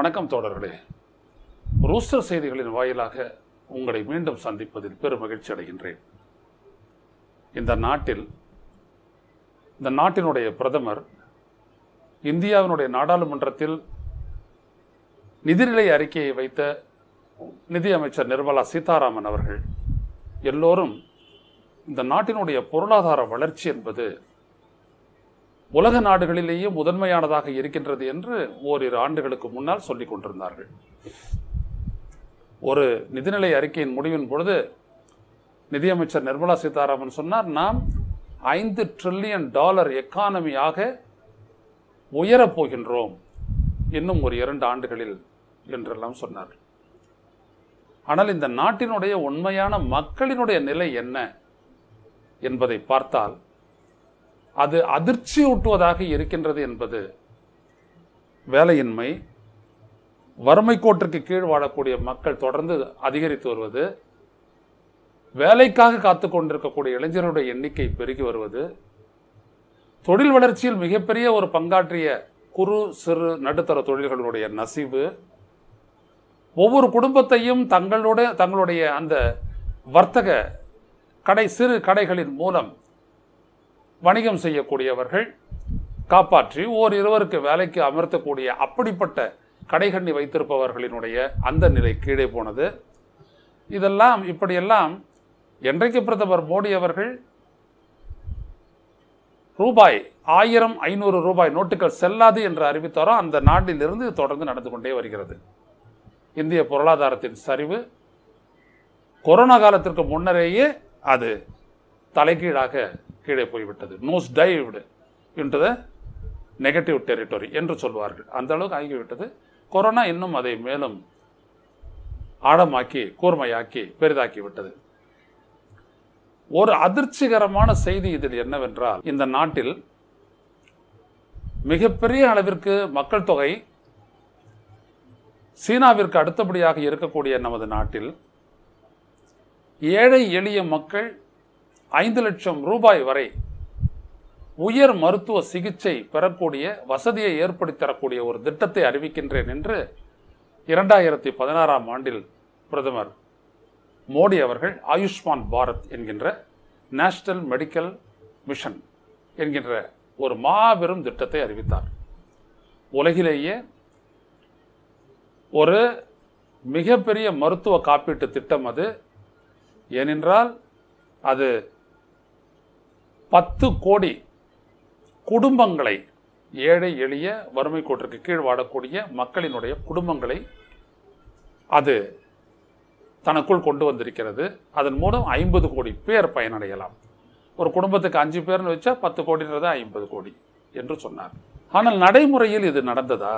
வணக்கம் தோழர்களே ரூஸ்டர் செய்திகளின் வாயிலாக உங்களை மீண்டும் சந்திப்பதில் பெரும் மகிழ்ச்சி அடைகின்றேன் இந்த நாட்டில் இந்த நாட்டினுடைய பிரதமர் இந்தியாவினுடைய நாடாளுமன்றத்தில் நிதிநிலை அறிக்கையை வைத்த நிதியமைச்சர் நிர்மலா சீதாராமன் அவர்கள் எல்லோரும் இந்த நாட்டினுடைய பொருளாதார வளர்ச்சி என்பது உலக நாடுகளிலேயே முதன்மையானதாக இருக்கின்றது என்று ஓரிரு ஆண்டுகளுக்கு முன்னால் சொல்லிக் கொண்டிருந்தார்கள் ஒரு நிதிநிலை அறிக்கையின் முடிவின் பொழுது நிதியமைச்சர் நிர்மலா சீதாராமன் சொன்னார் நாம் ஐந்து ட்ரில்லியன் டாலர் எக்கானமியாக உயரப் போகின்றோம் இன்னும் ஒரு இரண்டு ஆண்டுகளில் என்றெல்லாம் சொன்னார் ஆனால் இந்த நாட்டினுடைய உண்மையான மக்களினுடைய நிலை என்ன என்பதை பார்த்தால் அது அதிர்ச்சியூட்டுவதாக இருக்கின்றது என்பது வேலையின்மை வறுமை கோட்டிற்கு கீழ் வாழக்கூடிய மக்கள் தொடர்ந்து அதிகரித்து வருவது வேலைக்காக காத்து கொண்டிருக்கக்கூடிய இளைஞர்களுடைய எண்ணிக்கை பெருகி வருவது தொழில் வளர்ச்சியில் மிகப்பெரிய ஒரு பங்காற்றிய குறு சிறு நடுத்தர தொழில்களுடைய நசிவு ஒவ்வொரு குடும்பத்தையும் தங்களுடைய தங்களுடைய அந்த வர்த்தக கடை சிறு கடைகளின் மூலம் வணிகம் செய்யக்கூடியவர்கள் காப்பாற்றி ஓர் இருவருக்கு வேலைக்கு அமர்த்தக்கூடிய அப்படிப்பட்ட கடைகண்ணி வைத்திருப்பவர்களினுடைய அந்த நிலை கீழே போனது இதெல்லாம் இப்படியெல்லாம் என்றைக்கு பிரதமர் மோடி அவர்கள் ரூபாய் ஆயிரம் ஐநூறு ரூபாய் நோட்டுகள் செல்லாது என்று அறிவித்தாரோ அந்த நாட்டிலிருந்து இது தொடர்ந்து நடந்து கொண்டே வருகிறது இந்திய பொருளாதாரத்தின் சரிவு கொரோனா காலத்திற்கு முன்னரேயே அது தலைகீழாக கீழே போய்விட்டது nose dived into the negative territory என்று சொல்வார்கள் அந்த அளவுக்கு ஆகிவிட்டது கொரோனா இன்னும் அதை மேலும் ஆழமாக்கி கூர்மையாக்கி பெரிதாக்கி விட்டது ஒரு அதிர்ச்சிகரமான செய்தி இதில் என்னவென்றால் இந்த நாட்டில் மிகப்பெரிய அளவிற்கு மக்கள் தொகை சீனாவிற்கு அடுத்தபடியாக இருக்கக்கூடிய நமது நாட்டில் ஏழை எளிய மக்கள் ஐந்து லட்சம் ரூபாய் வரை உயர் மருத்துவ சிகிச்சை பெறக்கூடிய வசதியை ஏற்படுத்தி தரக்கூடிய ஒரு திட்டத்தை அறிவிக்கின்றேன் என்று இரண்டாயிரத்தி பதினாறாம் ஆண்டில் பிரதமர் மோடி அவர்கள் ஆயுஷ்மான் பாரத் என்கின்ற நேஷனல் மெடிக்கல் மிஷன் என்கின்ற ஒரு மாபெரும் திட்டத்தை அறிவித்தார் உலகிலேயே ஒரு மிகப்பெரிய மருத்துவ காப்பீட்டு திட்டம் அது ஏனென்றால் அது பத்து கோடி குடும்பங்களை ஏழை எளிய வறுமை கோட்டிற்கு கீழ் வாழக்கூடிய மக்களினுடைய குடும்பங்களை அது தனக்குள் கொண்டு வந்திருக்கிறது அதன் மூலம் ஐம்பது கோடி பேர் பயனடையலாம் ஒரு குடும்பத்துக்கு அஞ்சு பேர்னு வச்சா பத்து கோடின்றது ஐம்பது கோடி என்று சொன்னார் ஆனால் நடைமுறையில் இது நடந்ததா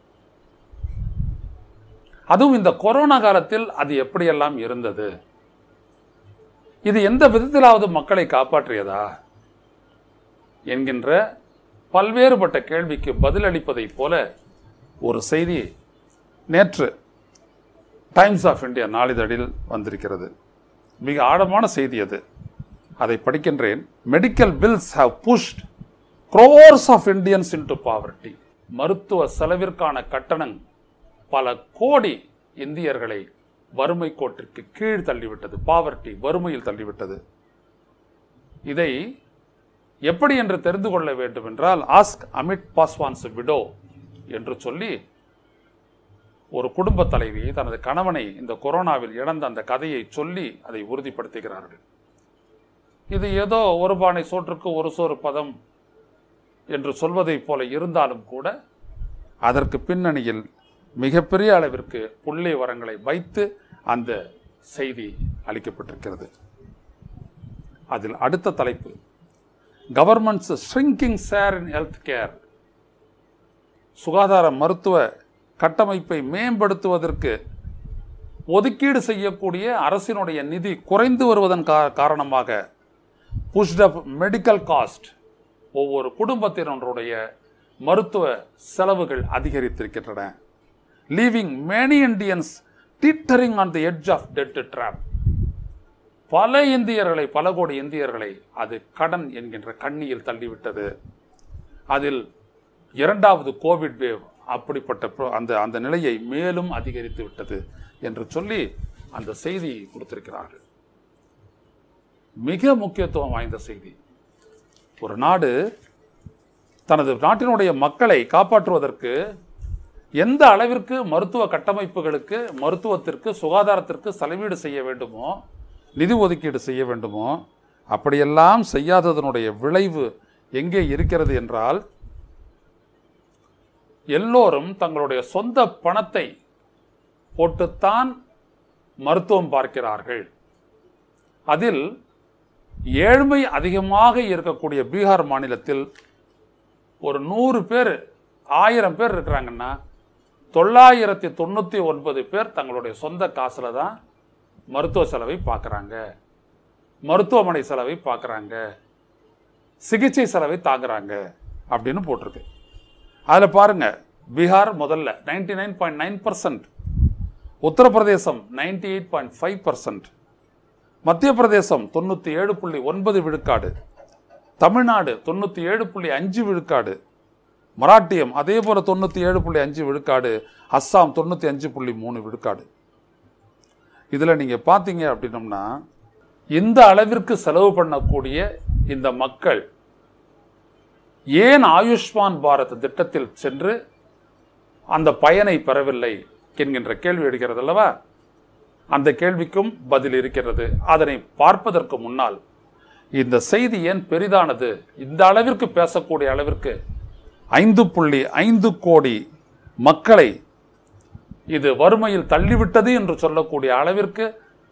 அதுவும் இந்த கொரோனா காலத்தில் அது எப்படியெல்லாம் இருந்தது இது எந்த விதத்திலாவது மக்களை காப்பாற்றியதா என்கின்ற பல்வேறுபட்ட கேள்விக்கு பதிலளிப்பதைப் போல ஒரு செய்தி நேற்று டைம்ஸ் ஆஃப் இந்தியா நாளிதழில் வந்திருக்கிறது மிக ஆழமான செய்தி அது அதை படிக்கின்றேன் medical bills how pushed crores of Indians into poverty மருத்துவ செலவிற்கான கட்டணம் பல கோடி இந்தியர்களை வறுமை கோட்டிற்கு கீழ் தள்ளிவிட்டது பாவர்ட்டி வறுமையில் தள்ளிவிட்டது இதை எப்படி என்று தெரிந்து கொள்ள வேண்டும் என்றால் ஆஸ்க் அமித் பாஸ்வான்ஸ் விடோ என்று சொல்லி ஒரு குடும்ப தலைவி தனது கணவனை இந்த கொரோனாவில் இழந்த அந்த கதையை சொல்லி அதை உறுதிப்படுத்துகிறார்கள் இது ஏதோ ஒரு பானை சோற்றுக்கு ஒரு சோறு பதம் என்று சொல்வதைப் போல இருந்தாலும் கூட அதற்கு பின்னணியில் மிகப்பெரிய அளவிற்கு புள்ளி வரங்களை வைத்து அந்த செய்தி அளிக்கப்பட்டிருக்கிறது அதில் அடுத்த தலைப்பு government's shrinking share in health care சுகாதார மருத்துவ கட்டமைப்பை மேம்படுத்துவதற்கு ஒதுக்கீடு செய்யக்கூடிய அரசினுடைய நிதி குறைந்து வருவதன் கா காரணமாக புஷ்ட் அப் மெடிக்கல் காஸ்ட் ஒவ்வொரு குடும்பத்தினருடைய மருத்துவ செலவுகள் அதிகரித்திருக்கின்றன leaving many Indians teetering on the edge of debt trap பல இந்தியர்களை பல கோடி இந்தியர்களை அது கடன் என்கின்ற கண்ணியில் தள்ளிவிட்டது அதில் இரண்டாவது கோவிட் வேவ் அப்படிப்பட்ட pro- அந்த அந்த நிலையை மேலும் அதிகரித்து விட்டது என்று சொல்லி அந்த செய்தி கொடுத்திருக்கிறார்கள் மிக முக்கியத்துவம் வாய்ந்த செய்தி ஒரு நாடு தனது நாட்டினுடைய மக்களை காப்பாற்றுவதற்கு எந்த அளவிற்கு மருத்துவ கட்டமைப்புகளுக்கு மருத்துவத்திற்கு சுகாதாரத்திற்கு செலவீடு செய்ய வேண்டுமோ நிதி ஒதுக்கீடு செய்ய வேண்டுமோ அப்படியெல்லாம் செய்யாததனுடைய விளைவு எங்கே இருக்கிறது என்றால் எல்லோரும் தங்களுடைய சொந்த பணத்தை போட்டுத்தான் மருத்துவம் பார்க்கிறார்கள் அதில் ஏழ்மை அதிகமாக இருக்கக்கூடிய பீகார் மாநிலத்தில் ஒரு நூறு பேர் ஆயிரம் பேர் இருக்கிறாங்கன்னா தொள்ளாயிரத்தி தொண்ணூற்றி ஒன்பது பேர் தங்களுடைய சொந்த காசில் தான் மருத்துவ செலவை பார்க்குறாங்க மருத்துவமனை செலவை பார்க்குறாங்க சிகிச்சை செலவை தாங்குறாங்க அப்படின்னு போட்டிருக்கு அதில் பாருங்க பீகார் முதல்ல ninety nine point nine percent Uttar Pradesh ninety eight point five percent Madhya Pradesh தொண்ணூற்றி ஏழு புள்ளி ஒன்பது விழுக்காடு தமிழ்நாடு தொண்ணூற்றி ஏழு புள்ளி அஞ்சு விழுக்காடு மராட்டியம் அதே போல தொண்ணூற்றி ஏழு புள்ளி அஞ்சு விழுக்காடு அஸ்ஸாம் தொண்ணூற்றி அஞ்சு புள்ளி மூணு விழுக்காடு இதில் நீங்கள் பார்த்தீங்க அப்படின்னம்னா இந்த அளவிற்கு செலவு பண்ணக்கூடிய இந்த மக்கள் ஏன் ஆயுஷ்மான் பாரத் திட்டத்தில் சென்று அந்த பயனை பெறவில்லை என்கின்ற கேள்வி எடுக்கிறது அல்லவா அந்த கேள்விக்கும் பதில் இருக்கிறது அதனை பார்ப்பதற்கு முன்னால் இந்த செய்தி ஏன் பெரிதானது இந்த அளவிற்கு பேசக்கூடிய அளவிற்கு ஐந்து புள்ளி ஐந்து கோடி மக்களை இது வறுமையில் தள்ளிவிட்டது என்று சொல்லக்கூடிய அளவிற்கு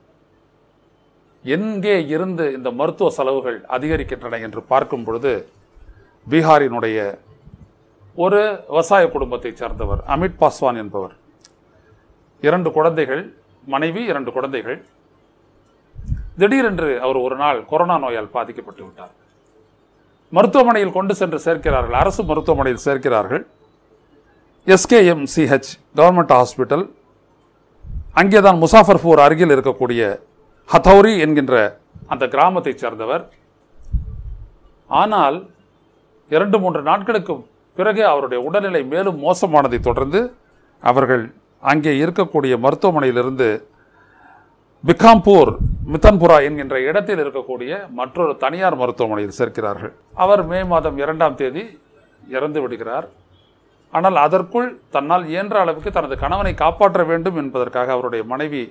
எங்கே இருந்து இந்த மருத்துவ செலவுகள் அதிகரிக்கின்றன என்று பார்க்கும் பொழுது பீகாரினுடைய ஒரு விவசாய குடும்பத்தைச் சேர்ந்தவர் அமித் பாஸ்வான் என்பவர் இரண்டு குழந்தைகள் மனைவி இரண்டு குழந்தைகள் திடீரென்று அவர் ஒரு நாள் கொரோனா நோயால் பாதிக்கப்பட்டு விட்டார் மருத்துவமனையில் கொண்டு சென்று சேர்க்கிறார்கள் அரசு மருத்துவமனையில் சேர்க்கிறார்கள் எஸ்கேஎம் சிஹெச் கவர்மெண்ட் ஹாஸ்பிட்டல் அங்கேதான் முசாஃபர்பூர் அருகில் இருக்கக்கூடிய ஹதௌரி என்கின்ற அந்த கிராமத்தைச் சேர்ந்தவர் ஆனால் இரண்டு மூன்று நாட்களுக்கு பிறகு அவருடைய உடல்நிலை மேலும் மோசமானதை தொடர்ந்து அவர்கள் அங்கே இருக்கக்கூடிய மருத்துவமனையிலிருந்து பிகாம்பூர் மித்தன்புரா என்கின்ற இடத்தில் இருக்கக்கூடிய மற்றொரு தனியார் மருத்துவமனையில் சேர்க்கிறார்கள் அவர் மே மாதம் இரண்டாம் தேதி இறந்து விடுகிறார் ஆனால் அதற்குள் தன்னால் இயன்ற அளவுக்கு தனது கணவனை காப்பாற்ற வேண்டும் என்பதற்காக அவருடைய மனைவி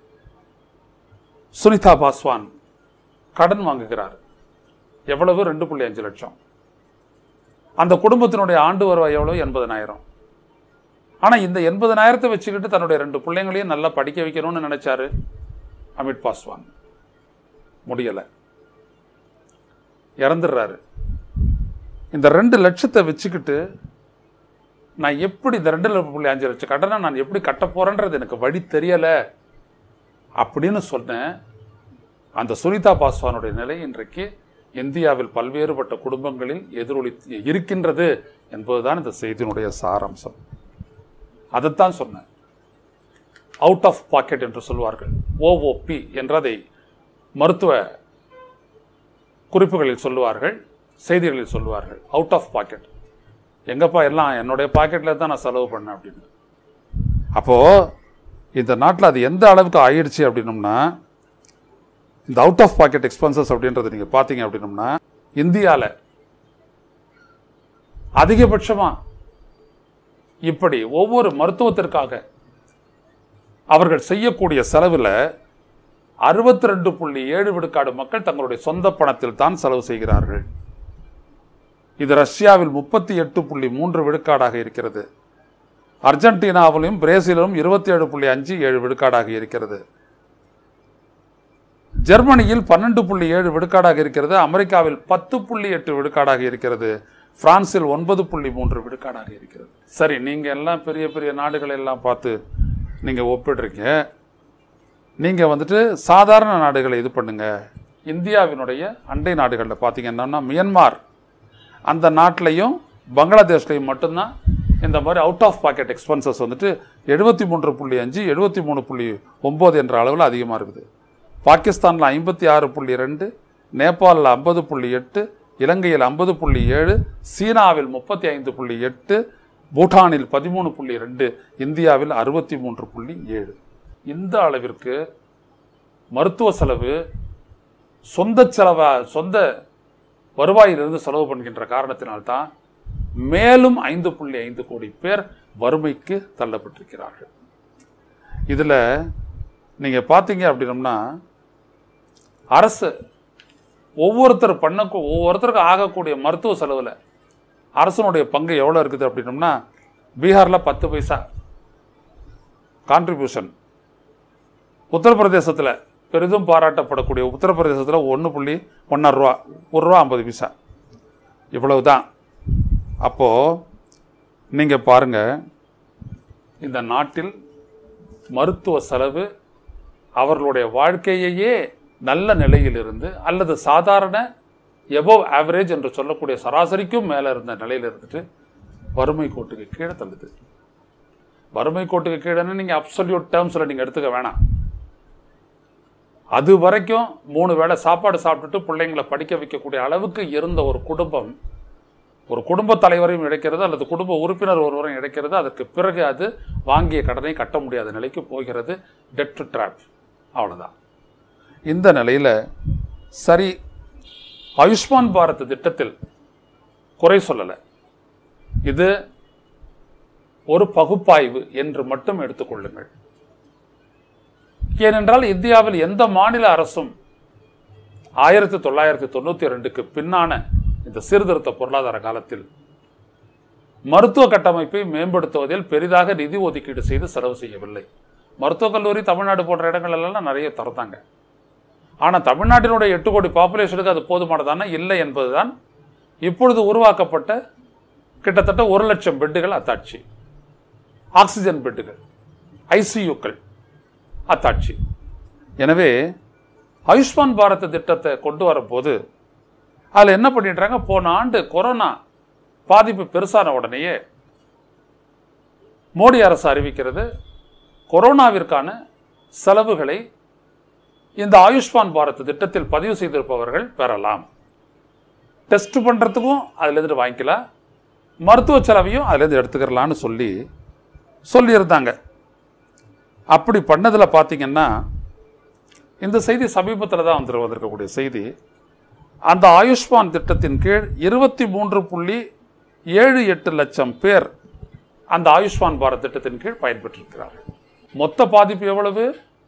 சுனிதா பாஸ்வான் கடன் வாங்குகிறார் எவ்வளவு ரெண்டு புள்ளி அஞ்சு லட்சம் அந்த குடும்பத்தினுடைய ஆண்டு வருவாய் எவ்வளவு எண்பதனாயிரம் ஆனால் இந்த எண்பதனாயிரத்தை வச்சுக்கிட்டு தன்னுடைய ரெண்டு பிள்ளைங்களையும் நல்லா படிக்க வைக்கணும்னு நினைச்சாரு அமித் பாஸ்வான் முடியலை இறந்துடுறாரு இந்த ரெண்டு லட்சத்தை வச்சுக்கிட்டு நான் எப்படி இந்த ரெண்டு புள்ளி அஞ்சு லட்சம் கடனை நான் எப்படி கட்ட போறேன்றது எனக்கு வழி தெரியலை அப்படின்னு சொன்னேன் அந்த சுனிதா பாஸ்வானுடைய நிலை இன்றைக்கு இந்தியாவில் பல்வேறுபட்ட குடும்பங்களில் எதிரொலி இருக்கின்றது என்பதுதான் இந்த செய்தியினுடைய சாராம்சம் அதைத்தான் சொன்னேன் அவுட் ஆஃப் பாக்கெட் என்று சொல்வார்கள் ஓஓபி என்றதை மருத்துவ குறிப்புகளில் சொல்லுவார்கள் செய்திகளில் சொல்லுவார்கள் அவுட் ஆஃப் பாக்கெட் எங்கப்பா எல்லாம் என்னுடைய பாக்கெட்டில் தான் நான் செலவு பண்ணேன் அப்படின்னு அப்போது இந்த நாட்டில் அது எந்த அளவுக்கு ஆயிடுச்சு அப்படின்னம்னா இந்த அவுட் ஆஃப் பாக்கெட் எக்ஸ்பென்சஸ் அப்படின்றத நீங்கள் பார்த்தீங்க அப்படின்னம்னா இந்தியாவில் அதிகபட்சமாக இப்படி ஒவ்வொரு மருத்துவத்திற்காக அவர்கள் செய்யக்கூடிய செலவில் அறுபத்தி ரெண்டு புள்ளி ஏழு விழுக்காடு மக்கள் தங்களுடைய சொந்த பணத்தில் தான் செலவு செய்கிறார்கள் இது ரஷ்யாவில் முப்பத்தி எட்டு புள்ளி மூன்று விழுக்காடாக இருக்கிறது அர்ஜென்டினாவிலும் பிரேசிலும் இருபத்தி ஏழு புள்ளி அஞ்சு ஏழு விழுக்காடாக இருக்கிறது ஜெர்மனியில் பன்னெண்டு புள்ளி ஏழு விழுக்காடாக இருக்கிறது அமெரிக்காவில் பத்து புள்ளி எட்டு விழுக்காடாக இருக்கிறது பிரான்சில் ஒன்பது புள்ளி மூன்று விழுக்காடாக இருக்கிறது சரி நீங்கள் எல்லாம் பெரிய பெரிய நாடுகளை எல்லாம் பார்த்து நீங்கள் ஒப்பிடுறீங்க நீங்கள் வந்துட்டு சாதாரண நாடுகளை இது பண்ணுங்க இந்தியாவினுடைய அண்டை நாடுகளில் பார்த்தீங்கன்னா மியன்மார் அந்த நாட்டிலையும் பங்களாதேஷ்லையும் மட்டும்தான் இந்த மாதிரி அவுட் ஆஃப் பாக்கெட் எக்ஸ்பென்சஸ் வந்துட்டு எழுபத்தி மூன்று புள்ளி அஞ்சு எழுபத்தி மூணு புள்ளி ஒம்பது என்ற அளவில் அதிகமாக இருக்குது பாகிஸ்தானில் ஐம்பத்தி ஆறு புள்ளி ரெண்டு நேபாளில் ஐம்பது புள்ளி எட்டு இலங்கையில் ஐம்பது புள்ளி ஏழு சீனாவில் முப்பத்தி ஐந்து புள்ளி எட்டு பூட்டானில் பதிமூணு புள்ளி ரெண்டு இந்தியாவில் அறுபத்தி மூன்று புள்ளி ஏழு இந்த அளவிற்கு மருத்துவ செலவு சொந்த செலவா சொந்த வருவாயிலிருந்து செலவு பண்ணுகின்ற காரணத்தினால்தான் மேலும் ஐந்து புள்ளி ஐந்து கோடி பேர் வறுமைக்கு தள்ளப்பட்டிருக்கிறார்கள் இதில் நீங்கள் பார்த்தீங்க அப்படின்னம்னா அரசு ஒவ்வொருத்தர் பண்ண ஒவ்வொருத்தருக்கும் ஆகக்கூடிய மருத்துவ செலவில் அரசனுடைய பங்கு எவ்வளோ இருக்குது அப்படின்னம்னா பீகாரில் பத்து பைசா கான்ட்ரிபியூஷன் உத்தரப்பிரதேசத்தில் பெரிதும் பாராட்டப்படக்கூடிய உத்தரப்பிரதேசத்தில் ஒன்று புள்ளி ஒன்றரை ரூபா ஒரு ரூபா ஐம்பது பைசா இவ்வளவு தான் அப்போது நீங்கள் பாருங்கள் இந்த நாட்டில் மருத்துவ செலவு அவர்களுடைய வாழ்க்கையையே நல்ல நிலையிலிருந்து அல்லது சாதாரண எபோவ் ஆவரேஜ் என்று சொல்லக்கூடிய சராசரிக்கும் மேலே இருந்த நிலையில் இருந்துட்டு வறுமை கோட்டுக்கு கீழே தள்ளுது வறுமை கோட்டுக்கு கீழேன்னு நீங்கள் அப்சல்யூட் டேர்ம்ஸில் நீங்கள் எடுத்துக்க வேணாம் அது வரைக்கும் மூணு வேளை சாப்பாடு சாப்பிட்டுட்டு பிள்ளைங்களை படிக்க வைக்கக்கூடிய அளவுக்கு இருந்த ஒரு குடும்பம் ஒரு குடும்ப தலைவரையும் இழைக்கிறது அல்லது குடும்ப உறுப்பினர் ஒருவரையும் இழைக்கிறது அதற்கு பிறகு அது வாங்கிய கடனை கட்ட முடியாத நிலைக்கு போகிறது டெட் ட்ராப் அவ்வளோதான் இந்த நிலையில் சரி ஆயுஷ்மான் பாரத் திட்டத்தில் குறை சொல்லலை இது ஒரு பகுப்பாய்வு என்று மட்டும் எடுத்துக்கொள்ளுங்கள் ஏனென்றால் இந்தியாவில் எந்த மாநில அரசும் ஆயிரத்தி தொள்ளாயிரத்தி தொண்ணூற்றி ரெண்டுக்கு பின்னான இந்த சீர்திருத்த பொருளாதார காலத்தில் மருத்துவ கட்டமைப்பை மேம்படுத்துவதில் பெரிதாக நிதி ஒதுக்கீடு செய்து செலவு செய்யவில்லை மருத்துவக் கல்லூரி தமிழ்நாடு போன்ற இடங்கள் எல்லாம் நிறைய திறந்தாங்க ஆனால் தமிழ்நாட்டினுடைய எட்டு கோடி பாப்புலேஷனுக்கு அது போதுமானதான இல்லை என்பதுதான் இப்பொழுது உருவாக்கப்பட்ட கிட்டத்தட்ட ஒரு லட்சம் பெட்டுகள் அத்தாட்சி ஆக்சிஜன் பெட்டுகள் ஐசியூக்கள் அத்தாட்சி எனவே ஆயுஷ்மான் பாரத் திட்டத்தை கொண்டு வரும்போது அதில் என்ன பண்ணிடுறாங்க போன ஆண்டு கொரோனா பாதிப்பு பெருசான உடனேயே மோடி அரசு அறிவிக்கிறது கொரோனாவிற்கான செலவுகளை இந்த ஆயுஷ்மான் பாரத் திட்டத்தில் பதிவு செய்திருப்பவர்கள் பெறலாம் டெஸ்ட் பண்ணுறதுக்கும் அதுலேருந்து வாங்கிக்கலாம் மருத்துவ செலவையும் அதுலேருந்து எடுத்துக்கிறலான்னு சொல்லி சொல்லியிருந்தாங்க அப்படி பண்ணதில் பார்த்தீங்கன்னா இந்த செய்தி சமீபத்தில் தான் வந்துரு வந்திருக்கக்கூடிய செய்தி அந்த ஆயுஷ்மான் திட்டத்தின் கீழ் இருபத்தி மூன்று புள்ளி ஏழு எட்டு லட்சம் பேர் அந்த ஆயுஷ்மான் பாரத் திட்டத்தின் கீழ் பயன்பெற்றிருக்கிறார்கள் மொத்த பாதிப்பு எவ்வளவு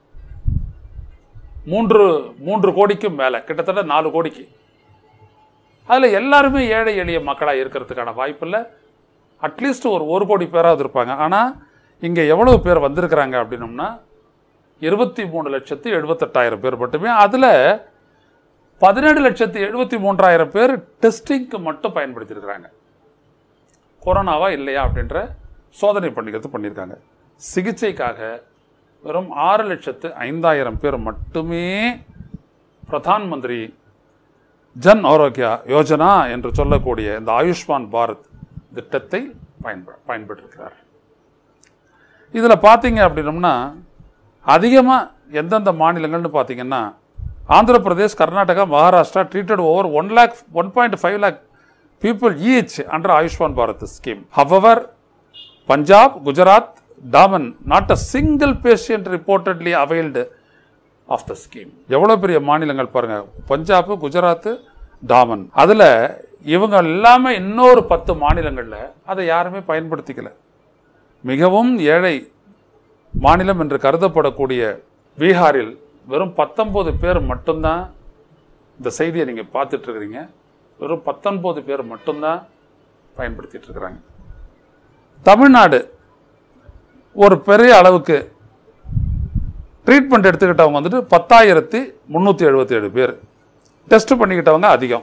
மூன்று மூன்று கோடிக்கும் மேலே கிட்டத்தட்ட நாலு கோடிக்கு அதில் எல்லாருமே ஏழை எளிய மக்களாக இருக்கிறதுக்கான வாய்ப்பில்லை அட்லீஸ்ட் ஒரு ஒரு கோடி பேராவது இருப்பாங்க ஆனால் இங்கே எவ்வளவு பேர் வந்திருக்கிறாங்க அப்படின்னோம்னா இருபத்தி மூணு லட்சத்து எழுபத்தெட்டாயிரம் பேர் மட்டுமே அதில் பதினேழு லட்சத்து எழுபத்தி மூன்றாயிரம் பேர் டெஸ்டிங்க்கு மட்டும் பயன்படுத்தியிருக்கிறாங்க கொரோனாவா இல்லையா அப்படின்ற சோதனை பண்ணிக்கிறது பண்ணியிருக்காங்க சிகிச்சைக்காக வெறும் ஆறு லட்சத்து ஐந்தாயிரம் பேர் மட்டுமே பிரதான் மந்திரி ஜன் ஆரோக்கியா யோஜனா என்று சொல்லக்கூடிய இந்த ஆயுஷ்மான் பாரத் திட்டத்தை பயன்ப பயன்பெற்றிருக்கிறார் இதில் பார்த்தீங்க அப்படின்னம்னா அதிகமாக எந்தெந்த மாநிலங்கள்னு பார்த்தீங்கன்னா Andhra Pradesh Karnataka Maharashtra treated over one lakh one point five lakh people each under Ayushman Bharat scheme however Punjab Gujarat Daman not a single patient reportedly availed of the scheme எவ்வளோ பெரிய மாநிலங்கள் பாருங்கள் பஞ்சாப் குஜராத் டாமன் அதில் இவங்க எல்லாமே இன்னொரு பத்து மாநிலங்களில் அதை யாருமே பயன்படுத்திக்கல மிகவும் ஏழை மாநிலம் என்று கருதப்படக்கூடிய பீகாரில் வெறும் பத்தொன்பது பேர் மட்டும்தான் இந்த செய்தியை நீங்கள் பார்த்துட்டு இருக்கிறீங்க வெறும் பத்தொன்பது பேர் மட்டும்தான் பயன்படுத்திட்டு இருக்கிறாங்க தமிழ்நாடு ஒரு பெரிய அளவுக்கு ட்ரீட்மெண்ட் எடுத்துக்கிட்டவங்க வந்துட்டு பத்தாயிரத்தி முந்நூற்றி எழுபத்தி ஏழு பேர் டெஸ்ட் பண்ணிக்கிட்டவங்க அதிகம்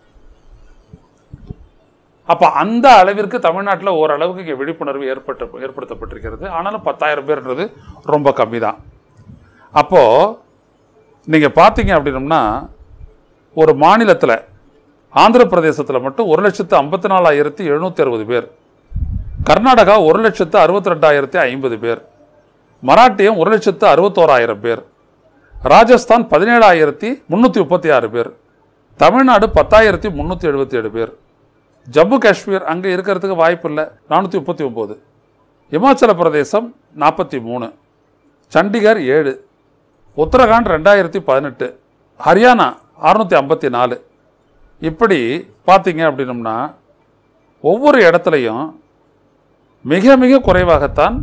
அப்போ அந்த அளவிற்கு தமிழ்நாட்டில் ஓரளவுக்கு இங்கே விழிப்புணர்வு ஏற்பட்ட ஏற்படுத்தப்பட்டிருக்கிறது ஆனாலும் பத்தாயிரம் பேர்ன்றது ரொம்ப கம்மி தான் அப்போது நீங்கள் பார்த்தீங்க அப்படின்னம்னா ஒரு மாநிலத்தில் ஆந்திர பிரதேசத்தில் மட்டும் ஒரு லட்சத்து ஐம்பத்தி நாலாயிரத்தி எழுநூற்றி அறுபது பேர் கர்நாடகா ஒரு லட்சத்து அறுபத்தி ரெண்டாயிரத்தி ஐம்பது பேர் மராட்டியம் ஒரு லட்சத்து அறுபத்தோராயிரம் பேர் ராஜஸ்தான் பதினேழாயிரத்தி முந்நூற்றி முப்பத்தி ஆறு பேர் தமிழ்நாடு பத்தாயிரத்தி முந்நூற்றி எழுபத்தி ஏழு பேர் ஜம்மு காஷ்மீர் அங்கே இருக்கிறதுக்கு வாய்ப்பு இல்லை நானூற்றி முப்பத்தி ஒம்பது இமாச்சல பிரதேசம் நாற்பத்தி மூணு சண்டிகர் ஏழு உத்தரகாண்ட் ரெண்டாயிரத்தி பதினெட்டு ஹரியானா அறுநூற்றி ஐம்பத்தி நாலு இப்படி பார்த்தீங்க அப்படின்னம்னா ஒவ்வொரு இடத்துலையும் மிக மிக குறைவாகத்தான்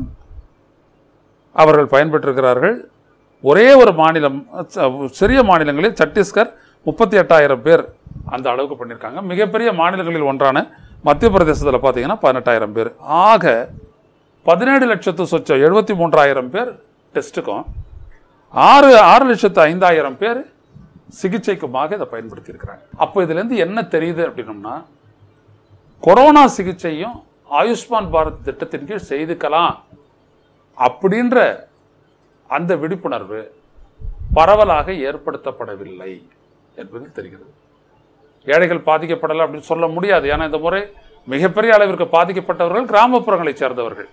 அவர்கள் பயன்பெற்றிருக்கிறார்கள் ஒரே ஒரு மாநிலம் ச- சிறிய மாநிலங்களில் சத்தீஸ்கர் முப்பத்தி எட்டாயிரம் பேர் அந்த அளவுக்கு பண்ணியிருக்காங்க மிகப்பெரிய மாநிலங்களில் ஒன்றான மத்திய பிரதேசத்தில் பார்த்தீங்கன்னா பதினெட்டாயிரம் பேர் ஆக பதினேழு லட்சத்து சொச்சம் எழுபத்தி மூன்றாயிரம் பேர் டெஸ்ட்டுக்கும் ஆறு ஆறு லட்சத்து ஐந்தாயிரம் பேர் சிகிச்சைக்குமாக இதை பயன்படுத்தியிருக்கிறாங்க அப்போ இதுலேருந்து என்ன தெரியுது அப்படின்னம்னா கொரோனா சிகிச்சையும் ஆயுஷ்மான் பாரத் திட்டத்தின் கீழ் செய்துக்கலாம் அப்படின்ற அந்த விழிப்புணர்வு பரவலாக ஏற்படுத்தப்படவில்லை என்பது தெரிகிறது ஏழைகள் பாதிக்கப்படலை அப்படின்னு சொல்ல முடியாது ஏன்னா இந்த முறை மிகப்பெரிய அளவிற்கு பாதிக்கப்பட்டவர்கள் கிராமப்புறங்களைச் சேர்ந்தவர்கள்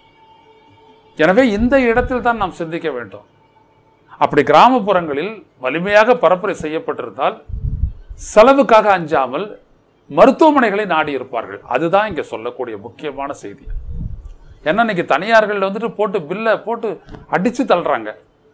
எனவே இந்த இடத்தில் தான் நாம் சிந்திக்க வேண்டும் அப்படி கிராமப்புறங்களில் வலிமையாக பரப்புரை செய்யப்பட்டிருந்தால் செலவுக்காக அஞ்சாமல் மருத்துவமனைகளை நாடி இருப்பார்கள் அதுதான் இங்க சொல்லக்கூடிய முக்கியமான செய்தி ஏன்னா இன்னைக்கு தனியார்கள் வந்துட்டு போட்டு பில்லை போட்டு அடிச்சு தள்ளுறாங்க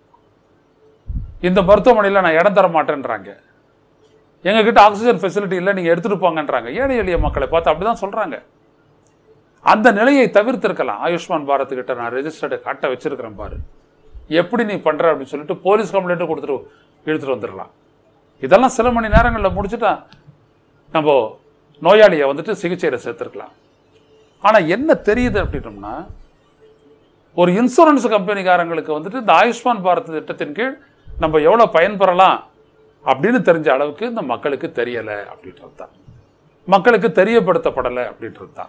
இந்த மருத்துவமனையில் நான் இடம் தர மாட்டேன்றாங்க எங்ககிட்ட ஆக்சிஜன் ஃபெசிலிட்டி இல்லை நீங்க எடுத்துட்டு போங்கன்றாங்க ஏழை எளிய மக்களை பார்த்து அப்படிதான் சொல்றாங்க அந்த நிலையை தவிர்த்திருக்கலாம் ஆயுஷ்மான் பாரத் கிட்ட நான் ரெஜிஸ்டர்டு காட்ட வச்சிருக்கிறேன் பாரு எப்படி நீ பண்ற அப்படின்னு சொல்லிட்டு போலீஸ் கம்ப்ளைண்ட்டும் கொடுத்துட்டு இழுத்துட்டு வந்துடலாம் இதெல்லாம் சில மணி நேரங்களில் முடிச்சுட்டா நம்ம நோயாளியை வந்துட்டு சிகிச்சையில் சேர்த்துருக்கலாம் ஆனால் என்ன தெரியுது அப்படின்னோம்னா ஒரு இன்சூரன்ஸ் கம்பெனிக்காரங்களுக்கு வந்துட்டு இந்த ஆயுஷ்மான் பாரத் திட்டத்தின் கீழ் நம்ம எவ்வளோ பயன்பெறலாம் அப்படின்னு தெரிஞ்ச அளவுக்கு இந்த மக்களுக்கு தெரியலை அப்படின்றது தான் மக்களுக்கு தெரியப்படுத்தப்படலை அப்படின்றது தான்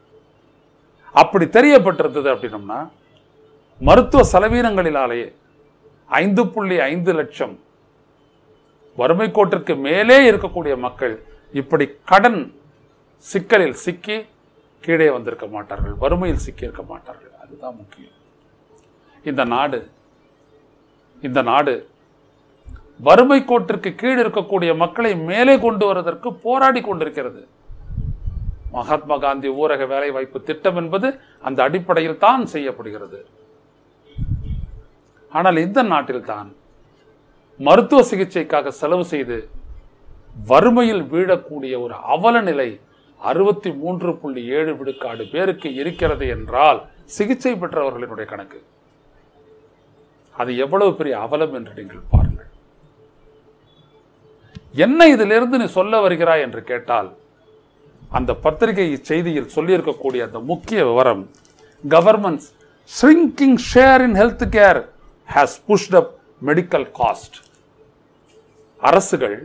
அப்படி தெரியப்பட்டிருந்தது அப்படின்னம்னா மருத்துவ செலவீனங்களினாலேயே ஐந்து புள்ளி ஐந்து லட்சம் வறுமை கோட்டிற்கு மேலே இருக்கக்கூடிய மக்கள் இப்படி கடன் சிக்கலில் சிக்கி கீழே வந்திருக்க மாட்டார்கள் வறுமையில் சிக்கி இருக்க மாட்டார்கள் அதுதான் முக்கியம் இந்த நாடு இந்த நாடு வறுமை கோட்டிற்கு கீழ் இருக்கக்கூடிய மக்களை மேலே கொண்டு வருவதற்கு போராடி கொண்டிருக்கிறது மகாத்மா காந்தி ஊரக வேலைவாய்ப்பு திட்டம் என்பது அந்த அடிப்படையில் தான் செய்யப்படுகிறது ஆனால் இந்த நாட்டில் தான் மருத்துவ சிகிச்சைக்காக செலவு செய்து வறுமையில் வீழக்கூடிய ஒரு அவல நிலை அறுபத்தி மூன்று புள்ளி ஏழு விழுக்காடு பேருக்கு இருக்கிறது என்றால் சிகிச்சை பெற்றவர்களினுடைய கணக்கு அது எவ்வளவு பெரிய அவலம் என்று நீங்கள் பாருங்கள் என்ன இதிலிருந்து நீ சொல்ல வருகிறாய் என்று கேட்டால் அந்த பத்திரிகை செய்தியில் சொல்லியிருக்கக்கூடிய அந்த முக்கிய விவரம் government's shrinking share in health care has pushed up medical cost அரசுகள்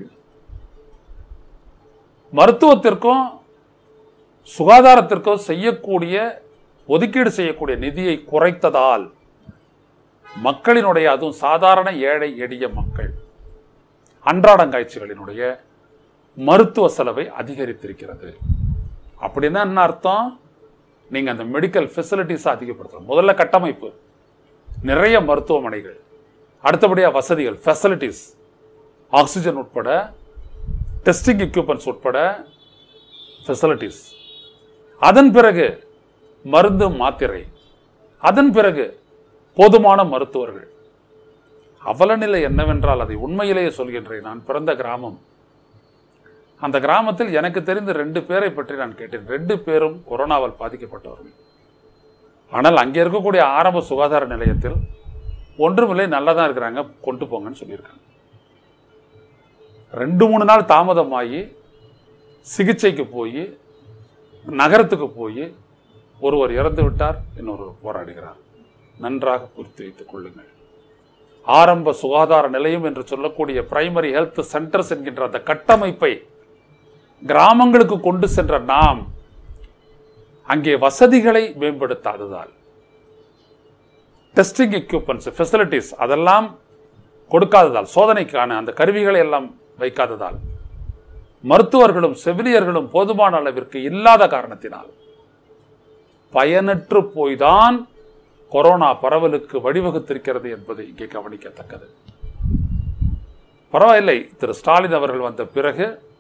மருத்துவத்திற்கும் சுகாதாரத்திற்கும் செய்யக்கூடிய ஒதுக்கீடு செய்யக்கூடிய நிதியை குறைத்ததால் மக்களினுடைய அதுவும் சாதாரண ஏழை எளிய மக்கள் அன்றாடங்காய்ச்சிகளினுடைய மருத்துவ செலவை அதிகரித்திருக்கிறது அப்படின்னா என்ன அர்த்தம் நீங்க அந்த மெடிக்கல் ஃபெசிலிட்டிஸ் அதிகப்படுத்தணும் முதல்ல கட்டமைப்பு நிறைய மருத்துவமனைகள் அடுத்தபடியா வசதிகள் ஃபெசிலிட்டிஸ் ஆக்சிஜன் உட்பட டெஸ்டிங் எக்யூப்மெண்ட்ஸ் உட்பட ஃபெசிலிட்டிஸ் அதன் பிறகு மருந்து மாத்திரை அதன் பிறகு போதுமான மருத்துவர்கள் அவலநிலை என்னவென்றால் அதை உண்மையிலேயே சொல்கின்றேன் நான் பிறந்த கிராமம் அந்த கிராமத்தில் எனக்கு தெரிந்த ரெண்டு பேரை பற்றி நான் கேட்டேன் ரெண்டு பேரும் கொரோனாவால் பாதிக்கப்பட்டவர்கள் ஆனால் அங்கே இருக்கக்கூடிய ஆரம்ப சுகாதார நிலையத்தில் ஒன்றுமில்லை நல்லா தான் இருக்கிறாங்க கொண்டு போங்கன்னு சொல்லியிருக்காங்க ரெண்டு மூணு நாள் தாமதமாகி சிகிச்சைக்கு போய் நகரத்துக்கு போய் ஒருவர் இறந்து விட்டார் இன்னொருவர் போராடுகிறார் நன்றாக குறித்து வைத்துக் கொள்ளுங்கள் ஆரம்ப சுகாதார நிலையம் என்று சொல்லக்கூடிய பிரைமரி ஹெல்த் சென்டர்ஸ் என்கின்ற அந்த கட்டமைப்பை கிராமங்களுக்கு கொண்டு சென்ற நாம் அங்கே வசதிகளை மேம்படுத்தாததால் டெஸ்டிங் எக்யூப்மெண்ட்ஸ் ஃபெசிலிட்டிஸ் அதெல்லாம் கொடுக்காததால் சோதனைக்கான அந்த கருவிகளை எல்லாம் வைக்காததால் மருத்துவர்களும் செவிலியர்களும் போதுமான அளவிற்கு இல்லாத காரணத்தினால் பயனற்று போய்தான் கொரோனா பரவலுக்கு வழிவகுத்திருக்கிறது என்பது இங்கே கவனிக்கத்தக்கது பரவாயில்லை திரு ஸ்டாலின் அவர்கள் வந்த பிறகு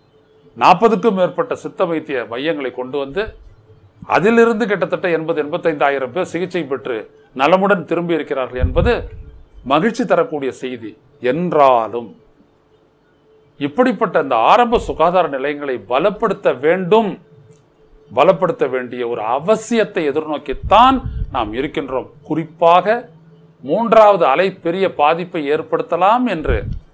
நாற்பதுக்கும் மேற்பட்ட சித்த வைத்திய மையங்களை கொண்டு வந்து அதிலிருந்து கிட்டத்தட்ட எண்பது எண்பத்தைந்தாயிரம் பேர் சிகிச்சை பெற்று நலமுடன் திரும்பி இருக்கிறார்கள் என்பது மகிழ்ச்சி தரக்கூடிய செய்தி என்றாலும் இப்படிப்பட்ட இந்த ஆரம்ப சுகாதார நிலையங்களை பலப்படுத்த வேண்டும் பலப்படுத்த வேண்டிய ஒரு அவசியத்தை எதிர்நோக்கித்தான் நாம் இருக்கின்றோம் குறிப்பாக மூன்றாவது அலை பெரிய பாதிப்பை ஏற்படுத்தலாம் என்று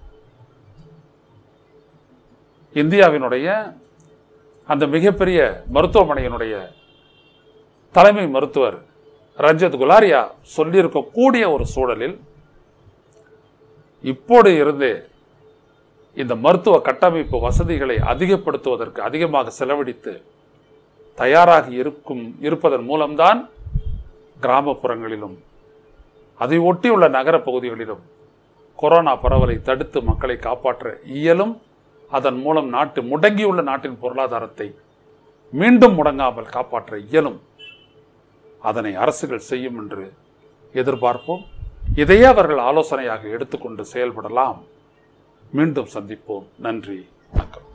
இந்தியாவினுடைய அந்த மிகப்பெரிய மருத்துவமனையினுடைய தலைமை மருத்துவர் ரஞ்சித் குலாரியா சொல்லியிருக்கக்கூடிய ஒரு சூழலில் இப்போது இருந்தே இந்த மருத்துவ கட்டமைப்பு வசதிகளை அதிகப்படுத்துவதற்கு அதிகமாக செலவழித்து தயாராகி இருக்கும் இருப்பதன் மூலம்தான் கிராமப்புறங்களிலும் அதை ஒட்டியுள்ள நகர பகுதிகளிலும் கொரோனா பரவலை தடுத்து மக்களை காப்பாற்ற இயலும் அதன் மூலம் நாட்டு முடங்கியுள்ள நாட்டின் பொருளாதாரத்தை மீண்டும் முடங்காமல் காப்பாற்ற இயலும் அதனை அரசுகள் செய்யும் என்று எதிர்பார்ப்போம் இதையே அவர்கள் ஆலோசனையாக எடுத்துக்கொண்டு செயல்படலாம் மீண்டும் சந்திப்போம் நன்றி வணக்கம்